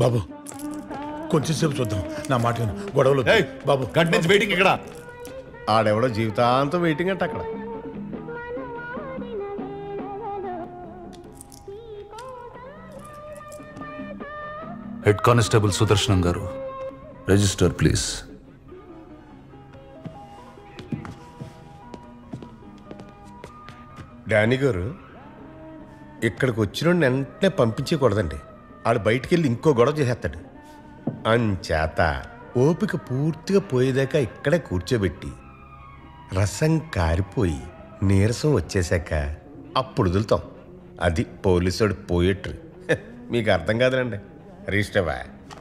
బాబు కొంచెం సేపు చూద్దాం నా మాట విను. గొడవలు వద్దు. ఏయ్, బాబు గంట నుంచి వెయిటింగ్ ఇక్కడ ఆడెవడో జీవితాంతం వెయిటింగ్ అంట అక్కడ హెడ్ కానిస్టేబుల్ సుదర్శనం గారు రిజిస్టర్ ప్లీజ్ డానీ గారు ఇక్కడికి వచ్చిన వెంటనే పంపించకూడదండి ఆడు బయటికి వెళ్ళి ఇంకో గొడవ చేసేస్తాడు అంచేత ఓపిక పూర్తిగా పోయేదాకా ఇక్కడే కూర్చోబెట్టి రసం కారిపోయి నీరసం వచ్చేసాక అప్పుడు వదులుతాం అది పోలీసుడు పోయేట్రు హె, మీకు అర్థం కాదులండి రిజిస్టర్వా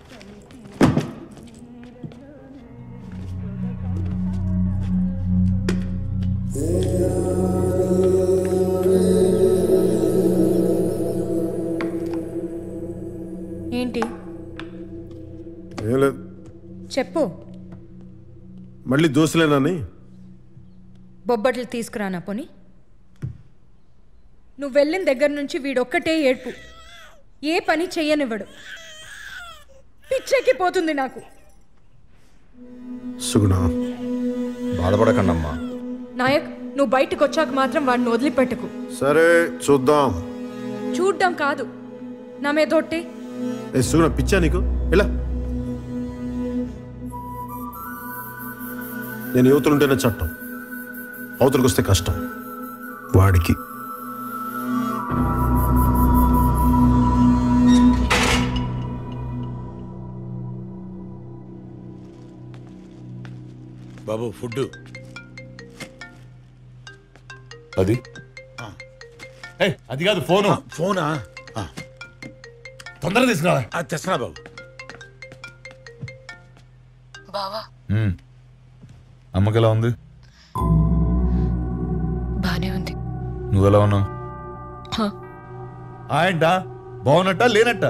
ఏంటి ఏం లేదు చెప్పు మళ్ళీ దోశలేనని బొబ్బట్లు తీసుకురానా పోని నువ్వు వెళ్ళిన దగ్గర నుంచి వీడొక్కటే ఏడ్పు ఏ పని చెయ్యనివ్వడు పిచ్చెక్కిపోతుంది నాకు సుగుణ బాధపడకండమ్మా నాయక్ నువ్వు బయటకు వచ్చాక మాత్రం వాడిని వదిలిపెట్టకు సరే చూద్దాం చూడ్డం కాదు నా మీదొట్టే ఏ సుగుణ పిచ్చా నీకు ఇలా నేను యువతలుంటేనే చట్టం అవతలకు వస్తే కష్టం వాడికి బాబు ఫుడ్ అది ఏయ్, అది కాదు ఫోను ఫోనా ఆ, తొందరగా తీసుకురా ఆ, తెస్తున్నా బాబు బావా మ్మ్. అమ్మకి ఎలా ఉంది బానే ఉంది నువ్వెలా ఉన్నావు హ, ఆయంట బాగున్నట్ట లేనట్ట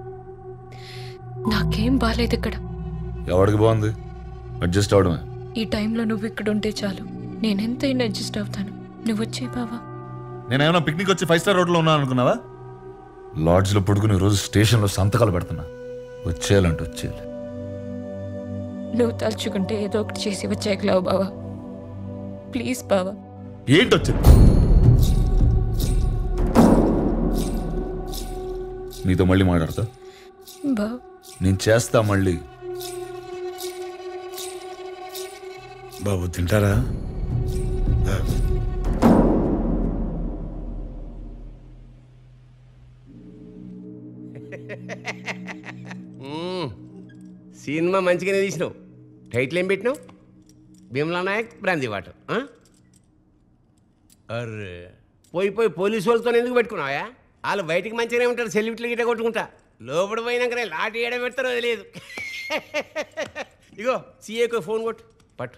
నాకేం బాలేదు ఇక్కడ ఎవడికి బాగుంది అడ్జస్ట్ అవడమే ఈ టైంలో నువ్వు ఇక్కడ ఉంటే చాలు నేనెంతైనా అడ్జస్ట్ అవుతాను నువ్వు వచ్చే బావా నేనేమన్నా పిక్నిక్ వచ్చి ఫైవ్ స్టార్ రోడ్లో ఉన్నాను అనుకున్నావా లాడ్జ్లో పడుకుని రోజు స్టేషన్లో సంతకాలు పెడుతున్నా వచ్చేయాలంటే వచ్చేయాలి నువ్వు తలుచుకుంటే ఏదో ఒకటి చేసి వచ్చేయగలవు బావా ప్లీజ్ బావా ఏంటి వచ్చింది నీతో మళ్ళీ మాట్లాడతా బావా నేను చేస్తా మళ్ళీ బాబు తింటారా ఆ, సినిమా మంచిగానే తీసినావు టైటిల్ ఏం పెట్టినావు భీమలా నాయక్ బ్రాంతి వాటర్ ఆ? అర్రే పోయి పోయి పోలీసు వాళ్ళతో ఎందుకు పెట్టుకున్నావా వాళ్ళు బయటికి మంచిగానే ఉంటారు సెల్యూట్లు గిట్ట కొట్టుకుంటా లోపల పోయినాకనే లాటి ఏడ పెడతారో తెలియదు ఇగో సీఏకు ఫోన్ కొట్టు పట్టు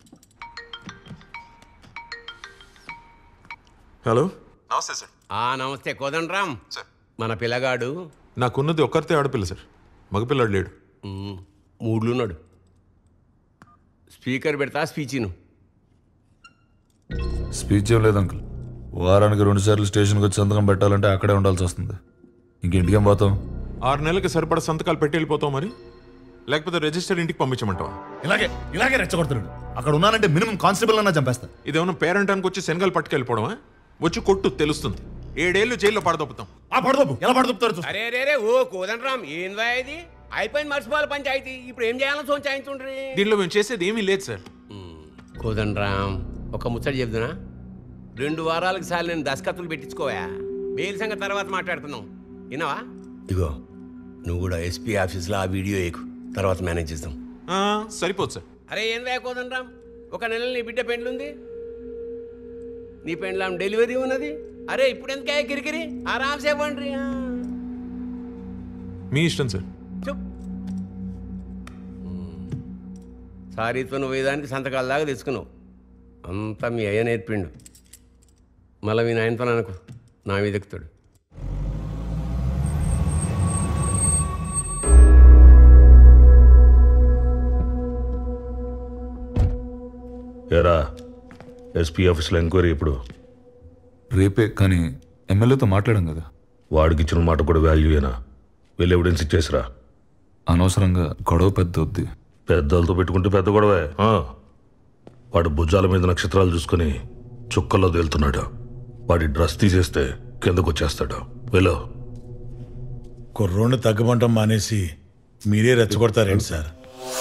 హలో నమస్తే సార్ ఆ నమస్తే కోదండరామ్ మన పిల్లగాడు నాకున్నది ఒక్కరితే ఆడపిల్ల సార్ మగపిల్లాడు లేడు ఉమ్, మూడ్లున్నాడు స్పీకర్ పెడతా స్పీచిను స్పీచ్ ఏం లేదు అంకుల్ వారానికి రెండు సార్లు స్టేషన్కి వచ్చి సంతకం పెట్టాలంటే అక్కడే ఉండాల్సి వస్తుంది ఇంకెంటికేం పోతాం ఆరు నెలలకి సరిపడా సంతకాలు పెట్టి వెళ్ళిపోతావు మరి లేకపోతే రిజిస్టర్ ఇంటికి పంపించమంటావా ఇలాగే ఇలాగే రెచ్చగొడుతున్నాడు అక్కడ ఉన్నానంటే మినిమం కానిస్టేబుల్ అన్నా చంపేస్తా ఇదేమన్నా పేరెంటానికి వచ్చి శనగలు పట్టుకెళ్ళిపోవడమా వచ్చి కొట్టు తెలుస్తుంది ఏడేళ్ళు జైల్లో పడదొప్పుతాం ఆ పడదోపు ఎలా పడదొప్పుతారు చూస్తా. అరే అరే అరే ఓ కోదండరామ్ ఏందా ఇది అయిపోయింది మర్చిపోవాలి పంచాయతీ ఇప్పుడు ఏం చేయాలో సోంచాయించుండ్రి దీనిలో మేము చేసేది ఏమీ లేదు సార్ కోదండరామ్ ఒక ముచ్చట చెప్తున్నా రెండు వారాలకు సార్లు నేను దస్కత్తులు పెట్టించుకోవా బెయిల్ సంగతి తర్వాత మాట్లాడుతున్నాం విన్నావా ఇగో నువ్వు కూడా ఎస్పీ ఆఫీస్లో ఆ వీడియో ఎక్కు తర్వాత మేనేజ్ చేస్తాం ఆ, సరిపోదు సార్ అరే ఏం కోదండరామ్ ఒక నెల నీ బిడ్డ పెండ్లుంది నీ పెండ్లాం డెలివరీ ఉన్నది అరే ఇప్పుడు ఎందుకే కిరికిరి ఆరామ్సే ఇవ్వండి మీ ఇష్టం సార్ చెప్ సారీతో నువ్వు వేదానికి సంతకాల దాకా తెచ్చుకున్నావు అంతా మీ అయ్య నేర్పిండు మళ్ళీ మీ నాయనతో అనుకో నా మీద ఎక్కుతాడు ఎరా ఎస్పీ ఆఫీస్లో ఎంక్వైరీ ఇప్పుడు రేపే కానీ ఎమ్మెల్యేతో మాట్లాడాం కదా వాడికి ఇచ్చిన మాట కూడా వాల్యూయేనా వెళ్ళి ఎవిడెన్స్ ఇచ్చేసిరా అనవసరంగా గొడవ పెద్ద వద్ది పెద్దలతో పెట్టుకుంటే పెద్ద గొడవే ఆ. వాడు భుజాల మీద నక్షత్రాలు చూసుకుని చుక్కల్లో తేలుతున్నాడు వాడి డ్రెస్ తీసేస్తే కిందకు వచ్చేస్తాడు వెళ్ళు కుర్రోడ్ని తగ్గమంటం మానేసి మీరే రెచ్చగొడతారేంటి సార్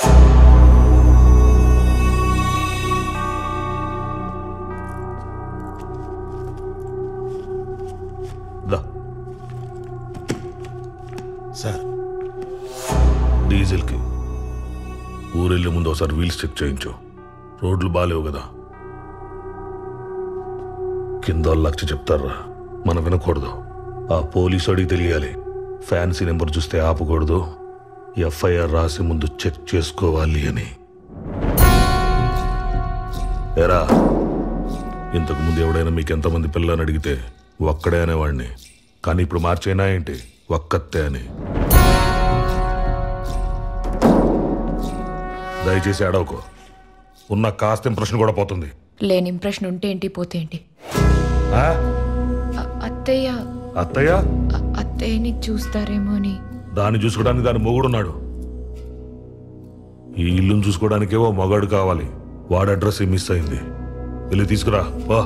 దా సార్ డీజిల్కి ఊరెళ్ళే ముందు ఒకసారి వీల్స్ చెక్ చేయించు రోడ్లు బాలేవు కదా కింద వాళ్ళు లక్ష చెప్తారా మనం వినకూడదు ఆ పోలీసు అడిగి తెలియాలి ఫ్యాన్సీ నెంబర్ చూస్తే ఆపకూడదు ఎఫ్ఐఆర్ రాసి ముందు చెక్ చేసుకోవాలి అని ఎరా ఇంతకు ముందు ఎవడైనా మీకు ఎంతమంది పిల్లని అడిగితే ఒక్కడే అనేవాడిని కానీ ఇప్పుడు మార్చైనా ఏంటి ఒక్కతే అని దయచేసి అడవకు ఉన్న కాస్త ఇంప్రెషన్ కూడా పోతుంది లేని ఇంప్రెషన్ ఉంటే ఏంటి పోతే ఏంటి ఆ? అ- అత్తయ్య అత్తయ్య అ- అత్తయ్యని చూస్తారేమో అని దాన్ని చూసుకోవడానికి దాని మొగుడున్నాడు ఈ ఇల్లును చూసుకోవడానికే ఓ మగాడు కావాలి వాడి అడ్రస్ మిస్ అయింది వెళ్ళి తీసుకురా వా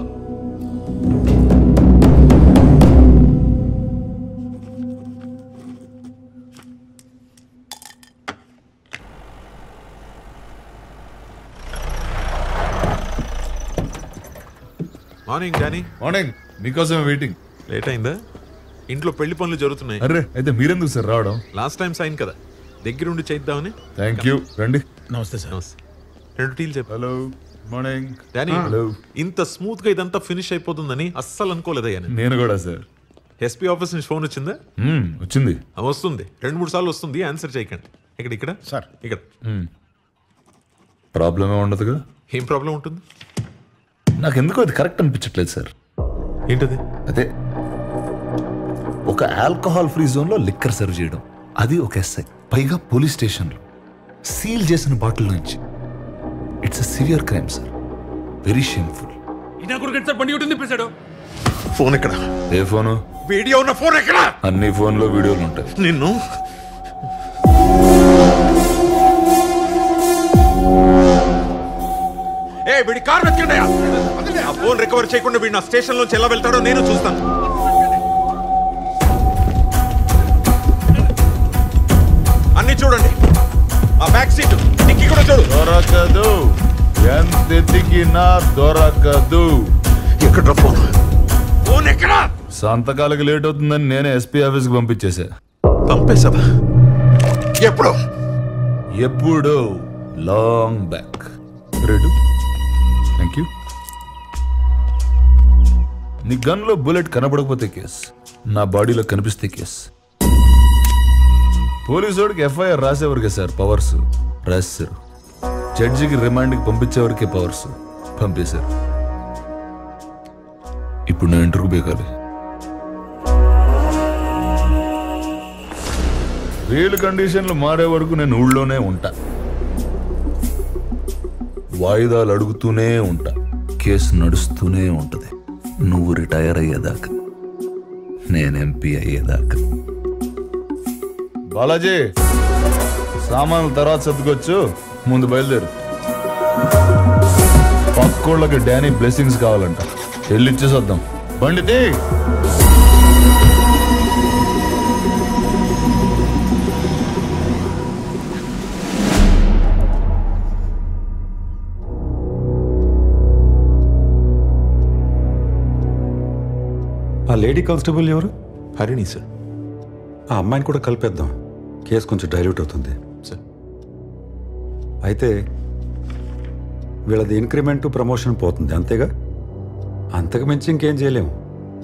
మార్నింగ్ డానీ మార్నింగ్ మీకోసమే వెయిటింగ్ లేట్ అయిందా ఇంట్లో పెళ్లి పనులు జరుగుతున్నాయి అరే అయితే మీరెందుకు సార్ రావడం లాస్ట్ టైం సైన్ కదా దగ్గరుండి చేద్దామని థ్యాంక్ యూ రండి నమస్తే సార్ రెండు టీలు చెప్పు హలో మార్నింగ్ డానీ హలో ఇంత స్మూత్ గా ఇదంతా ఫినిష్ అయిపోతుందని అస్సలు అనుకోలేదయ్యా నేను నేను కూడా సార్ ఎస్పీ ఆఫీస్ నుంచి ఫోన్ వచ్చిందా మ్మ్, వచ్చింది ఆ, వస్తుంది రెండు మూడు సార్లు వస్తుంది ఆన్సర్ చేయకండి ఇక్కడ ఇక్కడ సార్ ఇక్కడ ప్రాబ్లమే ఉండదుగా ఏం ప్రాబ్లం ఉంటుంది నాకు ఎందుకో అది కరెక్ట్ అనిపించట్లేదు సార్ ఏంటది అదే ఒక ఆల్కహాల్ ఫ్రీ జోన్లో లిక్కర్ సర్వ్ చేయడం అది ఒక ఎస్ఐ పైగా పోలీస్ స్టేషన్లో సీల్ చేసిన బాటిల్ నుంచి it's a severe crime sir very shameful phone ఎక్కడ ఏ ఫోను వీడియో ఉన్న ఫోన్ ఎక్కడ అన్ని ఫోన్లో వీడియోలు ఉంటాయి నిన్ను ఏ వీడి కార్ వెతకండి ఆ ఫోన్ రికవర్ చేయకుండా వీడు నా స్టేషన్ నుంచి ఎలా వెళ్తాడో నేను చూస్తాను అన్ని చూడండి ఆ బ్యాక్ సీట్ డిక్కీ కూడా చూడు దొరకదు ఎంత ఎతికినా దొరకదు ఎక్కడ ఫోన్ ఫోన్ ఎక్కడ సంతకాలకు లేట్ అవుతుందని నేనే ఎస్పీ ఆఫీస్కి పంపించేశా పంపేశావా ఎప్పుడు ఎప్పుడు లాంగ్ బ్యాక్ రెడు థ్యాంక్ యూ నీ గన్లో బుల్లెట్ కనబడకపోతే కేస్ నా బాడీలో కనిపిస్తే కేస్ పోలీసోడికి ఎఫ్ఐఆర్ రాసేవరకే సార్ పవర్స్ రాశారు జడ్జికి రిమాండ్కి పంపించేవరకే పవర్స్ పంపేశారు ఇప్పుడు నేను ఇంటర్వ్యూ బేకాలి వీలు కండిషన్లు మారే వరకు నేను ఊళ్ళోనే ఉంటా వాయిదాలు అడుగుతూనే ఉంటా కేసు నడుస్తూనే ఉంటది నువ్వు రిటైర్ అయ్యేదాకా నేను ఎంపీ అయ్యేదాకా బాలాజీ సామాన్లు తర్వాత సర్దుకొచ్చు ముందు బయలుదేరు పక్కోళ్ళకి డానీ బ్లెస్సింగ్స్ కావాలంట వెళ్ళి ఇచ్చేసొద్దాం బండి తీ ఆ లేడీ కానిస్టేబుల్ ఎవరు హరిణి సార్ ఆ అమ్మాయిని కూడా కలిపేద్దాం కేసు కొంచెం డైల్యూట్ అవుతుంది సార్ అయితే వీళ్ళది ఇంక్రిమెంట్ ప్రమోషన్ పోతుంది అంతేగా అంతకు మించి ఇంకేం చేయలేము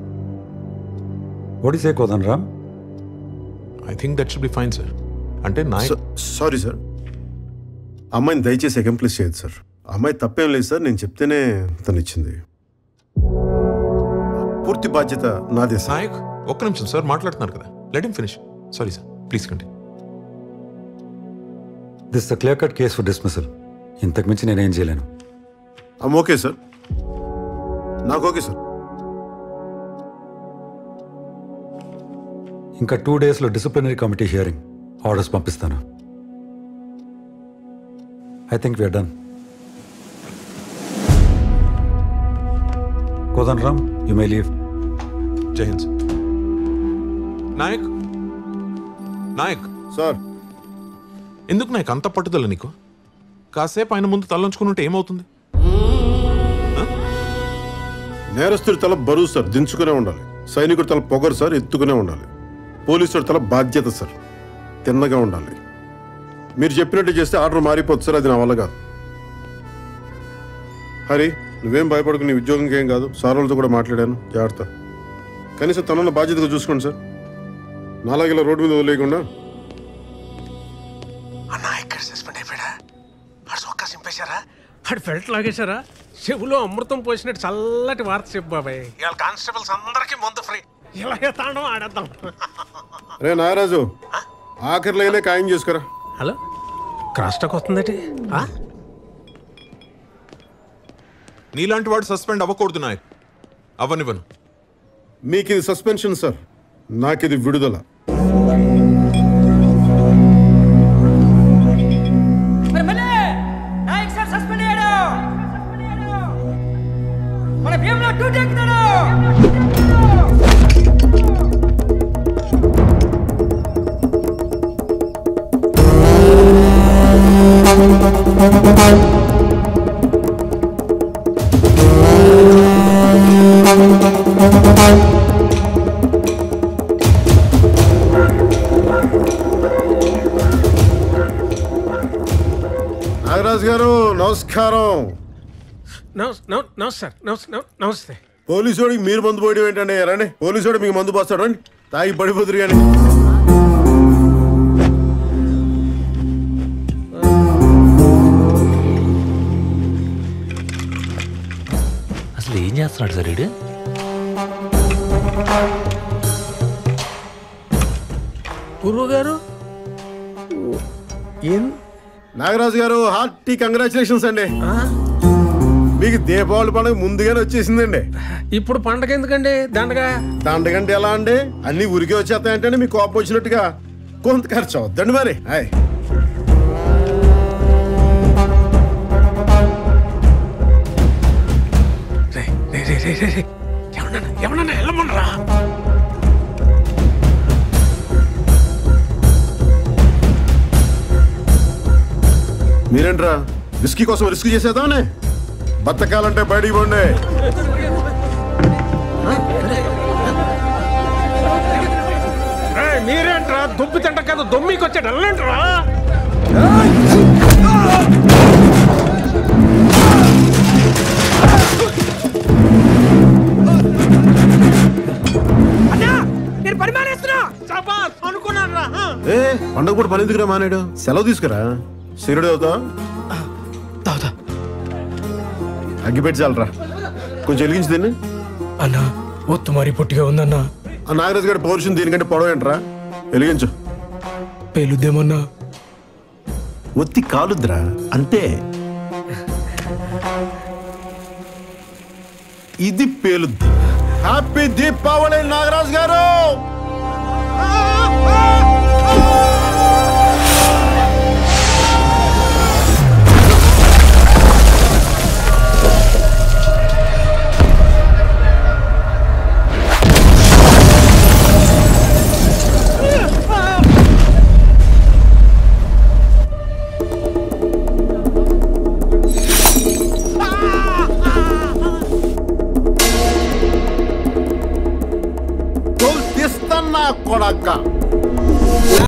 ఒడిసే Kodan Ram I think that should be fine sir అంటే నా సారీ సార్ అమ్మాయిని దయచేసి అకంప్లీస్ చేయదు సార్ అమ్మాయి తప్పేం లేదు సార్ నేను చెప్తేనే తను ఇచ్చింది పూర్తి బాధ్యత నాదే సార్ నాయక్ ఒక్క నిమిషం సార్ మాట్లాడుతున్నారు కదా let him finish sorry sir please కండి this the clear cut case for dismissal ఇంతకు మించి నేనేం చేయలేను అమ్ ఓకే సార్ నాకు ఓకే సార్ ఇంకా టూ డేస్లో డిసిప్లినరీ కమిటీ హియరింగ్ ఆర్డర్స్ పంపిస్తాను I think we're done Kodan Ram you may leave Jai Hind sir. Nayak Nayak sir ఎందుకు నాయక్ అంత పట్టుదల నీకు కాసేపు ఆయన ముందు తలంచుకుని ఉంటే ఏమవుతుంది నేరస్తుడి తల బరువు సార్ దించుకునే ఉండాలి సైనికుడి తల పొగరు సార్ ఎత్తుకునే ఉండాలి పోలీసుడి తల బాధ్యత సార్ తిన్నగా ఉండాలి మీరు చెప్పినట్టు చేస్తే ఆర్డర్ మారిపోతుంది సార్ అది నా వల్ల కాదు హరి నువ్వేం భయపడకు నీ ఉద్యోగంకి ఏం కాదు సార్ వాళ్ళతో కూడా మాట్లాడాను జాగ్రత్త కనీసం తనన్న బాధ్యతగా చూసుకోండి సార్ నాలాగే ఇలా రోడ్డు మీద వదిలేయకుండా అన్నా ఇక్కడ సస్పెండ్ అయిపోయాడా వాడు సొక్క సింపేశారా వాడు బెల్ట్ లాగేశారా చెవులో అమృతం పోసినట్టు చల్లటి వార్త చెప్పు బాబాయ్ ఇవాళ కానిస్టేబుల్స్ అందరికీ ముందు ఫ్రీ ఇలాగే తాండం ఆడేద్దాం రే నాగరాజు ఆఖరి లైనే ఖాయం చేసుకురా హలో క్రాస్ టాక్ వస్తుందటి ఆ? నీలాంటి వాడు సస్పెండ్ అవ్వకూడదు నాయక్ అవ్వనివ్వను మీకు ఇది సస్పెన్షన్ సార్ నాకు ఇది విడుదల నాయక్ సార్ సస్పెండ్ అయ్యాడు మన భీమ్లో డ్యూటీ ఎక్కుతాడు నాగరాజు గారు నమస్కారం నమస్- నమ- నమస్తే సార్ నమస్- నమ- నమస్తే పోలీసు వాడికి మీరు మందు పోయడం ఏంటండి రండి పోలీసు వాడు మీకు మందు పోస్తాడు రండి తాగి పడిపోతురు కానీ అసలు ఏం చేస్తున్నాడు సార్ వీడు గురువు గారు ఏం నాగరాజు గారు హార్టీ కంగ్రాచులేషన్స్ అండి మీకు దీపావళి పండుగ ముందుగానే వచ్చేసిందండి ఇప్పుడు పండగ ఎందుకండి దండగా దండగంటే ఎలా అండి అన్ని ఉరికి వచ్చేస్తాయంటే మీకు కోపం వచ్చినట్టుగా కొంత ఖర్చు అవుద్దండి మరి హాయ్ రే రే రే రే రే రే ఎవరన్నా ఎవరన్నా వెళ్ళమనరా మీరేంట్రా రిస్కీ కోసం రిస్క్ చేసేదానే బతకాలంటే బయటికి పోండి రేయ్, మీరేంట్రా దుబ్బి తింట కాదు దొమ్మికి వచ్చాడు వెళ్ళంట్రా నేను పని మానేస్తున్నా సబాస్ అనుకున్నాను రా ఏ పండగ పూట పని ఎందుకురా మానేడు సెలవు తీసుకురా సిరుడు అవుతా తాగుతా అగ్గిపెట్టి చాలరా కొంచెం వెలిగించి దీన్ని అన్నా ఒత్తు మరి పొట్టిగా ఉందన్నా ఆ నాగరాజు గారి పౌరుషం దీనికంటే పొడవ ఏంట్రా వెలిగించు పేలుద్దేమన్నా ఒత్తి కాలుద్రా అంతే ఇది పేలుద్ది హ్యాపీ దీపావళి నాగరాజు గారు తీస్తున్నా కొడక్క